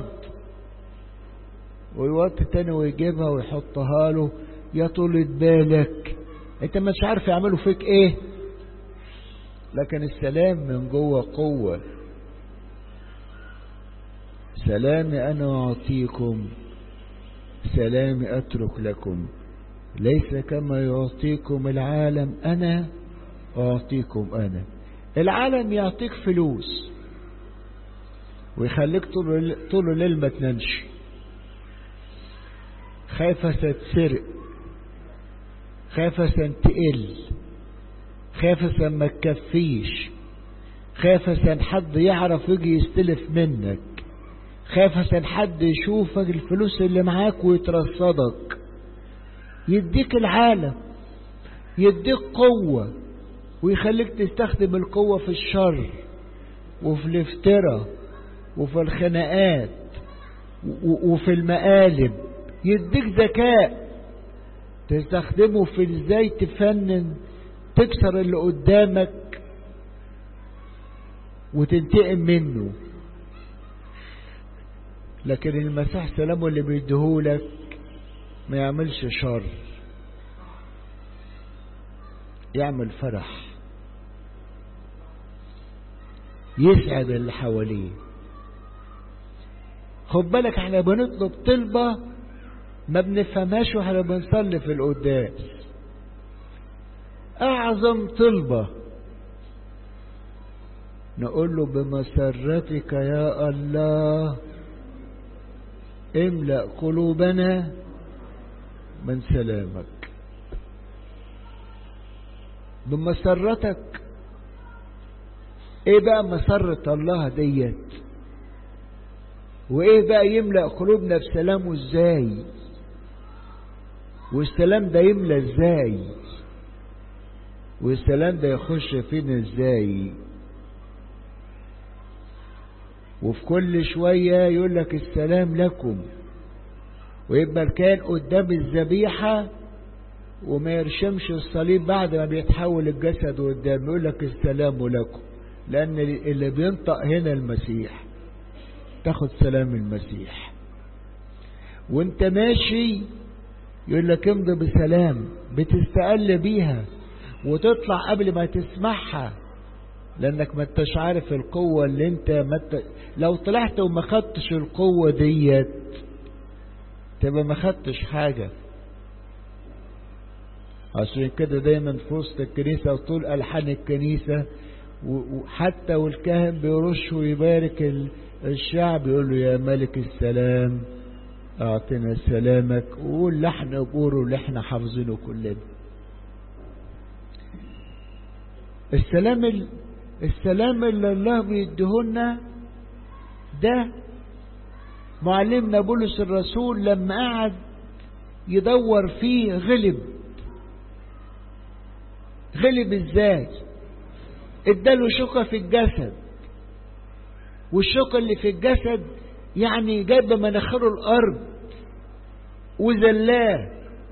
ويوطي تاني ويجيبها ويحطها له يا طولة بالك انت مش عارف يعملوا فيك ايه لكن السلام من جوه قوة سلامي انا اعطيكم سلامي اترك لكم ليس كما يعطيكم العالم انا اعطيكم انا العالم يعطيك فلوس ويخليك طول طول الليل ما تنامش خايفة تتسرق خايفة تقل خايفة ما تكفيش خايفة حد يعرف يجي يستلف منك خايفة حد يشوفك الفلوس اللي معاك ويترصدك يديك العالم يديك قوة ويخليك تستخدم القوة في الشر وفي الافتراء وفي الخناقات وفي المقالب يديك ذكاء تستخدمه في ازاي تفنن تكسر اللي قدامك وتنتقم منه لكن المسيح سلامه اللي بيديهولك ما يعملش شر يعمل فرح يسعد اللي حواليه خد بالك احنا بنطلب طلبة ما بنفهمهاش واحنا بنصلي في القداس اعظم طلبة نقول له بمسرتك يا الله املأ قلوبنا من سلامك بمسرتك ايه بقى مسرة الله ديت وايه بقى يملأ قلوبنا بسلامه ازاي والسلام ده يملأ ازاي والسلام ده يخش فينا ازاي وفي كل شوية يقول لك السلام لكم ويبقى كان قدام الذبيحة وما يرشمش الصليب بعد ما بيتحول الجسد قدام يقول لك السلام لكم لأن اللي بينطق هنا المسيح تاخد سلام المسيح وانت ماشي يقول لك امضي بسلام بتستقل بيها وتطلع قبل ما تسمعها لانك ما انتش عارف القوة اللي انت ما انت لو طلعت وما خدتش القوة ديت تبقى ما خدتش حاجة عشان كده دايما في وسط الكنيسة وطول ألحان الكنيسة وحتى والكاهن بيرش ويبارك الشعب يقول له يا ملك السلام اعطنا سلامك وقول لحن بقوله اللي احنا حافظينه كلنا السلام ال... السلام اللي الله بيديهولنا ده معلمنا بولس الرسول لما قعد يدور فيه غلب غلب ازاي اداله شوكة في الجسد والشوكة اللي في الجسد يعني جاب مناخيره الارض وزلاه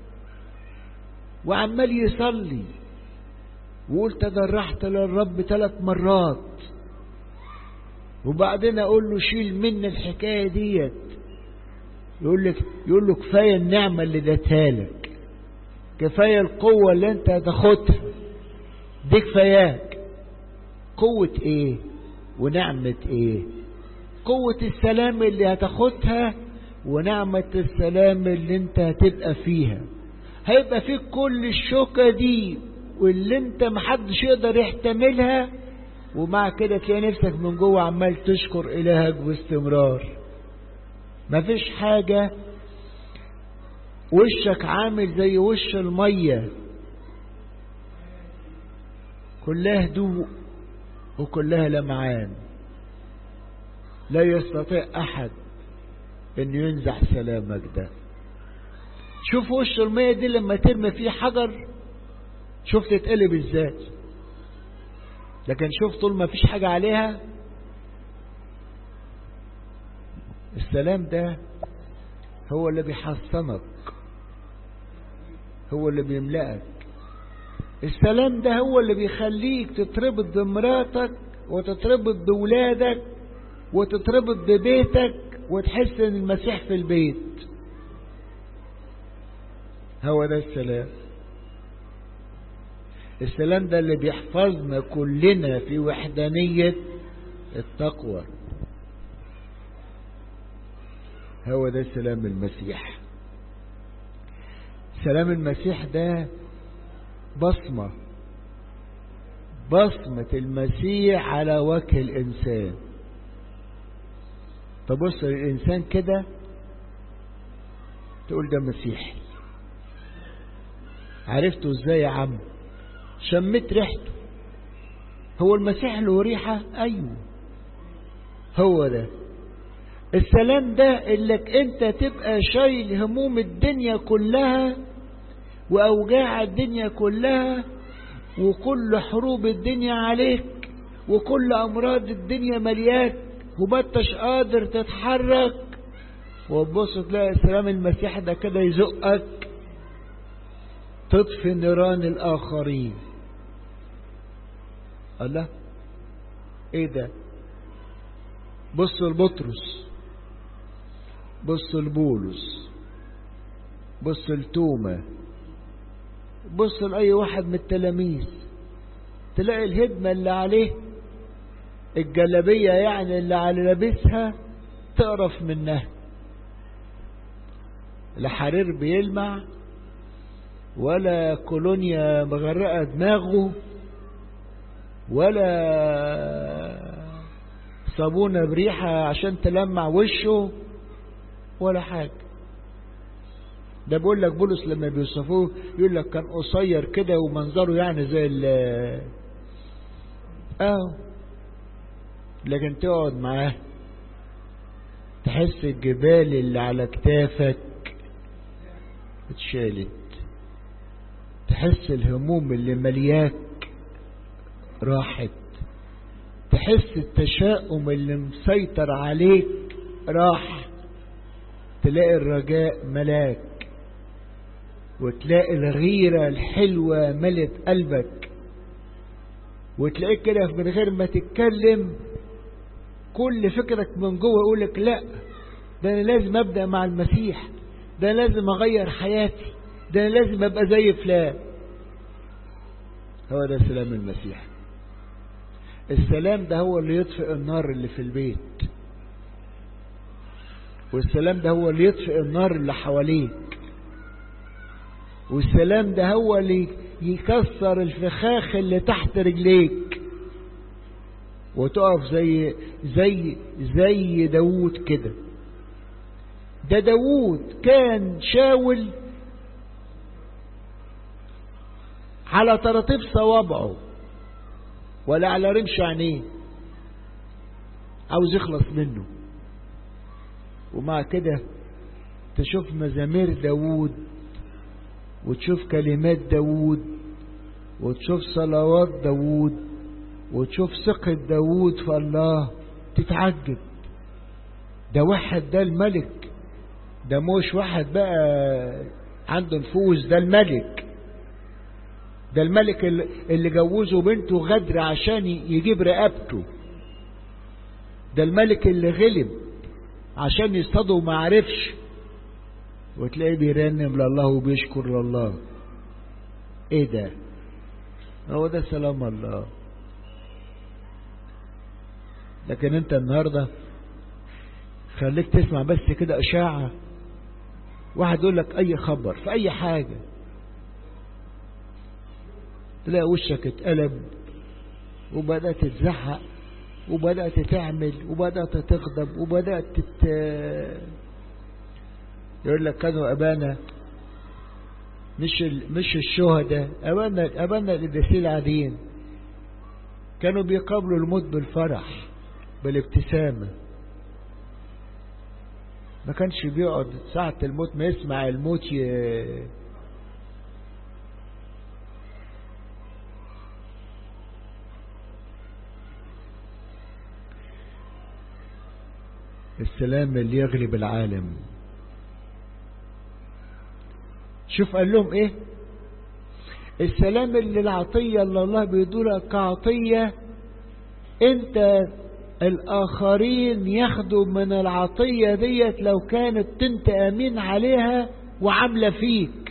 وعمال يصلي وقول تجرحت للرب ثلاث مرات وبعدين اقول له شيل مني الحكايه ديت يقول لك يقول له كفايه النعمه اللي اديتها لك كفايه القوه اللي انت هتاخدها دي كفاياك قوه ايه ونعمه ايه قوه السلام اللي هتاخدها ونعمه السلام اللي انت هتبقى فيها هيبقى فيك كل الشوكه دي واللي انت محدش يقدر يحتملها ومع كده تلاقي نفسك من جوه عمال تشكر إلهك باستمرار مفيش حاجة وشك عامل زي وش المية كلها هدوء وكلها لمعان لا يستطيع أحد أن ينزع سلامك ده شوف وش المية دي لما ترمي فيه حجر شوف تتقلب ازاي لكن شوف طول ما فيش حاجة عليها السلام ده هو اللي بيحصنك هو اللي بيملأك السلام ده هو اللي بيخليك تتربط بمراتك وتتربط بولادك وتتربط ببيتك وتحس ان المسيح في البيت هو ده السلام السلام ده اللي بيحفظنا كلنا في وحدانية التقوى هو ده سلام المسيح سلام المسيح ده بصمة بصمة المسيح على وجه الإنسان تبص للإنسان كده تقول ده مسيحي عرفته ازاي يا عم شميت ريحته هو المسيح له ريحة أيوه هو ده السلام ده انك انت تبقى شايل هموم الدنيا كلها واوجاع الدنيا كلها وكل حروب الدنيا عليك وكل امراض الدنيا ملياك ومتش قادر تتحرك وتبص تلاقي سلام المسيح ده كده يزقك تطفي نيران الاخرين الله ايه ده بص لبطرس بص لبولس بص لتوما بص لأي واحد من التلاميذ تلاقي الهدمة اللي عليه الجلبية يعني اللي على لابسها تقرف منها لا حرير بيلمع ولا كولونيا مغرقة دماغه ولا صابونة بريحة عشان تلمع وشه ولا حاجة ده بقول لك بولس لما بيوصفوه يقول لك كان قصير كده ومنظره يعني زي ال اه لكن تقعد معاه تحس الجبال اللي على كتافك اتشالت تحس الهموم اللي ملياك راحت تحس التشاؤم اللي مسيطر عليك راح تلاقي الرجاء ملاك وتلاقي الغيرة الحلوة ملت قلبك وتلاقيك كده من غير ما تتكلم كل فكرك من جوه يقولك لا ده انا لازم ابدا مع المسيح ده أنا لازم اغير حياتي ده أنا لازم ابقى زي فلان هو ده سلام المسيح السلام ده هو اللي يطفئ النار اللي في البيت والسلام ده هو اللي يطفئ النار اللي حواليك والسلام ده هو اللي يكسر الفخاخ اللي تحت رجليك وتقف زي زي زي داوود كده ده داوود كان شاول على طراطيف صوابعه ولا على رمش عينيه عاوز يخلص منه ومع كده تشوف مزامير داوود وتشوف كلمات داوود وتشوف صلوات داوود وتشوف ثقة داوود في الله تتعجب ده واحد ده الملك ده مش واحد بقى عنده نفوذ ده الملك ده الملك اللي جوزه بنته غدر عشان يجيب رقبته ده الملك اللي غلب عشان يصطاده وما عرفش وتلاقيه بيرنم لله وبيشكر لله ايه ده هو ده سلام الله لكن انت النهارده خليك تسمع بس كده اشاعه واحد يقول لك اي خبر في اي حاجه تلاقي وشك اتقلب وبدات تزحق وبدات تعمل وبدات تغضب وبدات تت... يقول لك كانوا ابانا مش ال... مش الشهداء ابانا ابانا القديسين العاديين كانوا بيقابلوا الموت بالفرح بالابتسامة ما كانش بيقعد ساعة الموت ما يسمع الموت ي... السلام اللي يغلب العالم شوف قال لهم ايه السلام اللي العطية اللي الله بيدولها كعطية انت الاخرين ياخدوا من العطية ديت لو كانت انت امين عليها وعاملة فيك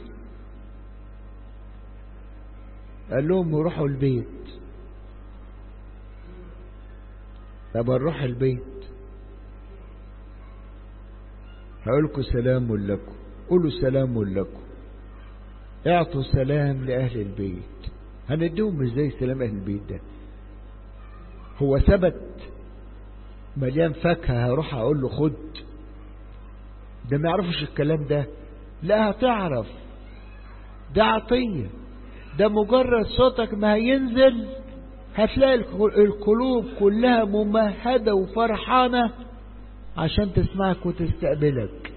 قال لهم روحوا البيت طب نروح البيت هقولكم سلام لكم قولوا سلام لكم اعطوا سلام لأهل البيت هنديهم ازاي سلام أهل البيت ده هو ثبت مليان فاكهة هروح أقول له خد ده ما يعرفش الكلام ده لا هتعرف ده عطية ده مجرد صوتك ما هينزل هتلاقي القلوب كلها ممهدة وفرحانة عشان تسمعك وتستقبلك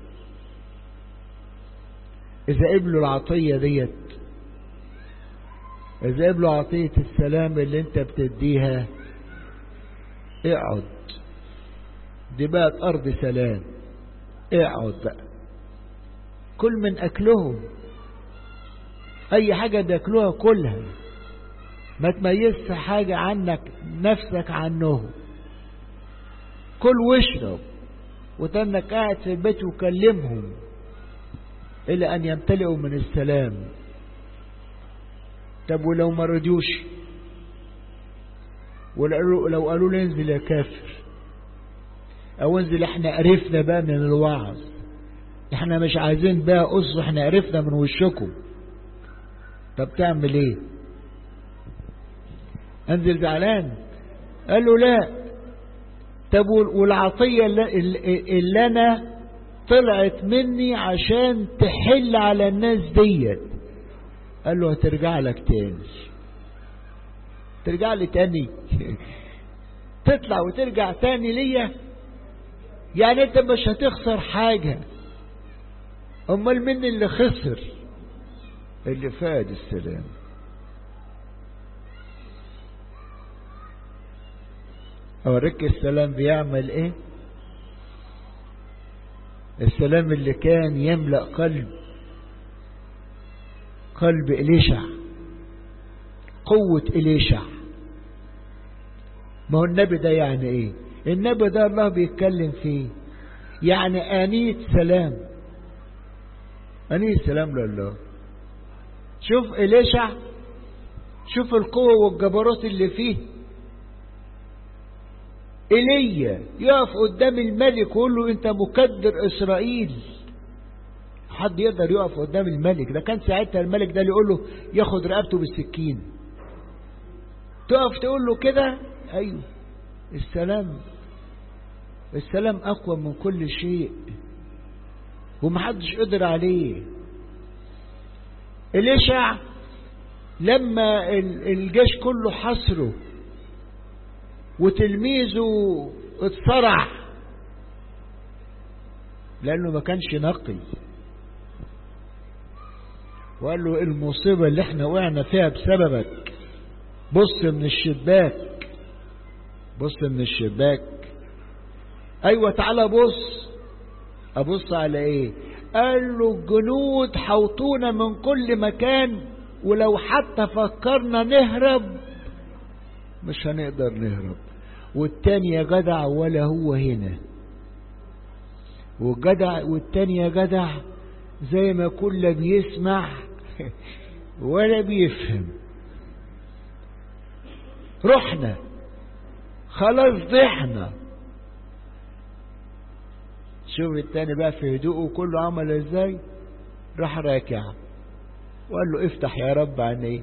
إذا قبلوا العطية ديت إذا قبلوا عطية السلام اللي أنت بتديها اقعد دي بقت أرض سلام اقعد بقى كل من أكلهم أي حاجة بياكلوها كلها ما تميزش حاجة عنك نفسك عنهم كل واشرب وتنك قاعد في البيت وكلمهم إلى أن يمتلئوا من السلام طب ولو ما رضيوش ولو قالوا لي انزل يا كافر او انزل احنا قرفنا بقى من الوعظ احنا مش عايزين بقى قص احنا قرفنا من وشكم طب تعمل ايه انزل زعلان قال له لا طب والعطية اللي, اللي انا طلعت مني عشان تحل على الناس ديت قال له هترجع لك تاني ترجع لي تاني تطلع وترجع تاني ليا يعني انت مش هتخسر حاجة امال مين اللي خسر اللي فاد السلام اوريك السلام بيعمل ايه السلام اللي كان يملأ قلب قلب إليشع قوة إليشع ما هو النبي ده يعني ايه النبي ده الله بيتكلم فيه يعني آنية سلام آنية سلام لله شوف إليشع شوف القوة والجبروت اللي فيه ايليا يقف قدام الملك ويقول له انت مكدر اسرائيل حد يقدر يقف قدام الملك ده كان ساعتها الملك ده اللي يقول له ياخد رقبته بالسكين تقف تقول له كده ايوه السلام السلام اقوى من كل شيء ومحدش قدر عليه اليشع لما الجيش كله حصره وتلميذه اتصرع لانه ما كانش نقي وقال له المصيبة اللي احنا وقعنا فيها بسببك بص من الشباك بص من الشباك ايوه تعالى بص ابص على ايه قال له الجنود حوطونا من كل مكان ولو حتى فكرنا نهرب مش هنقدر نهرب والتاني يا جدع ولا هو هنا والجدع والتاني يا جدع زي ما كل بيسمع ولا بيفهم رحنا خلاص ضحنا شوف التاني بقى في هدوءه كله عمل ازاي راح راكع وقال له افتح يا رب عينيه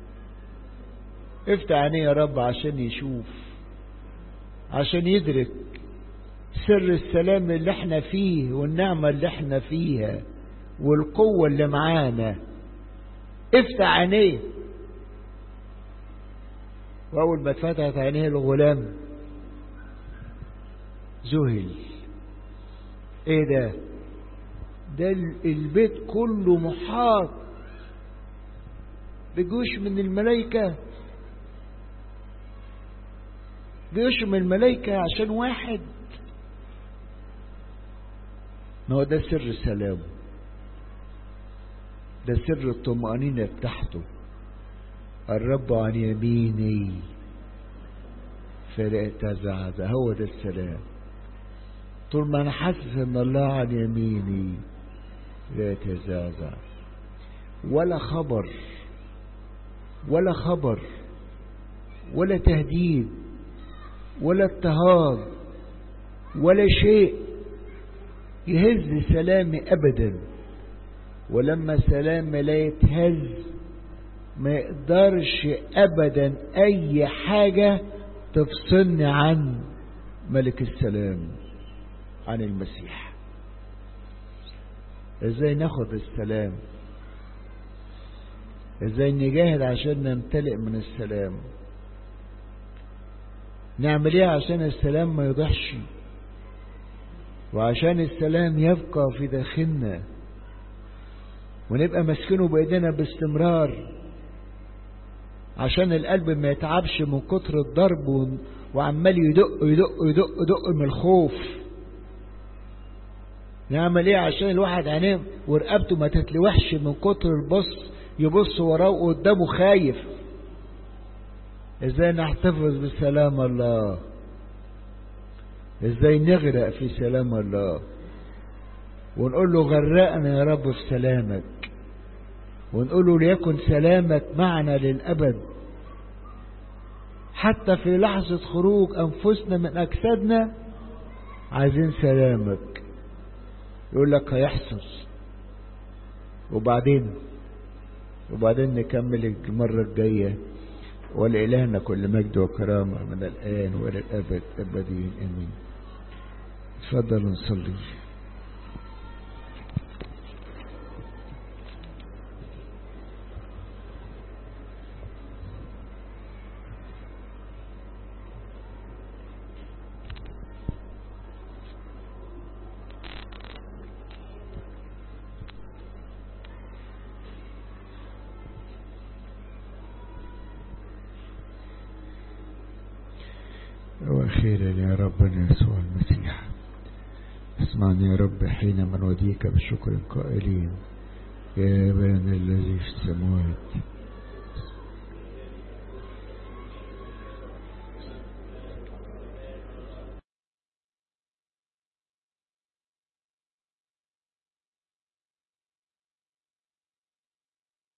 افتح عينيه يا رب عشان يشوف عشان يدرك سر السلام اللي احنا فيه والنعمة اللي احنا فيها والقوة اللي معانا افتح عينيه واول ما اتفتحت عينيه الغلام ذهل ايه ده ده البيت كله محاط بجيوش من الملائكة جيوش من الملائكة عشان واحد ما هو ده سر سلامه ده سر الطمأنينة بتاعته الرب عن يميني فلا تزعزع هو ده السلام طول ما انا حاسس ان الله عن يميني لا يتزعزع ولا خبر ولا خبر ولا تهديد ولا اضطهاد ولا شيء يهز سلامي ابدا ولما سلامي لا يتهز ما يقدرش ابدا اي حاجة تفصلني عن ملك السلام عن المسيح ازاي ناخد السلام ازاي نجاهد عشان نمتلئ من السلام نعمل ايه عشان السلام ما يضحش وعشان السلام يبقى في داخلنا ونبقى ماسكينه بايدينا باستمرار عشان القلب ما يتعبش من كتر الضرب وعمال يدق يدق يدق يدق من الخوف نعمل ايه عشان الواحد عينيه ورقبته ما تتلوحش من كتر البص يبص وراه وقدامه خايف ازاي نحتفظ بسلام الله ازاي نغرق في سلام الله ونقول له غرقنا يا رب في سلامك ونقول له ليكن سلامك معنا للأبد حتى في لحظة خروج أنفسنا من أجسادنا عايزين سلامك يقول لك هيحصل وبعدين وبعدين نكمل المرة الجاية ولإلهنا كل مجد وكرامة من الآن وإلى الأبد أبدين آمين تفضل نصلي وأخيرا يا ربنا يسوع المسيح اسمعني يا رب حينما نوديك بشكر قائلين يا ابانا الذي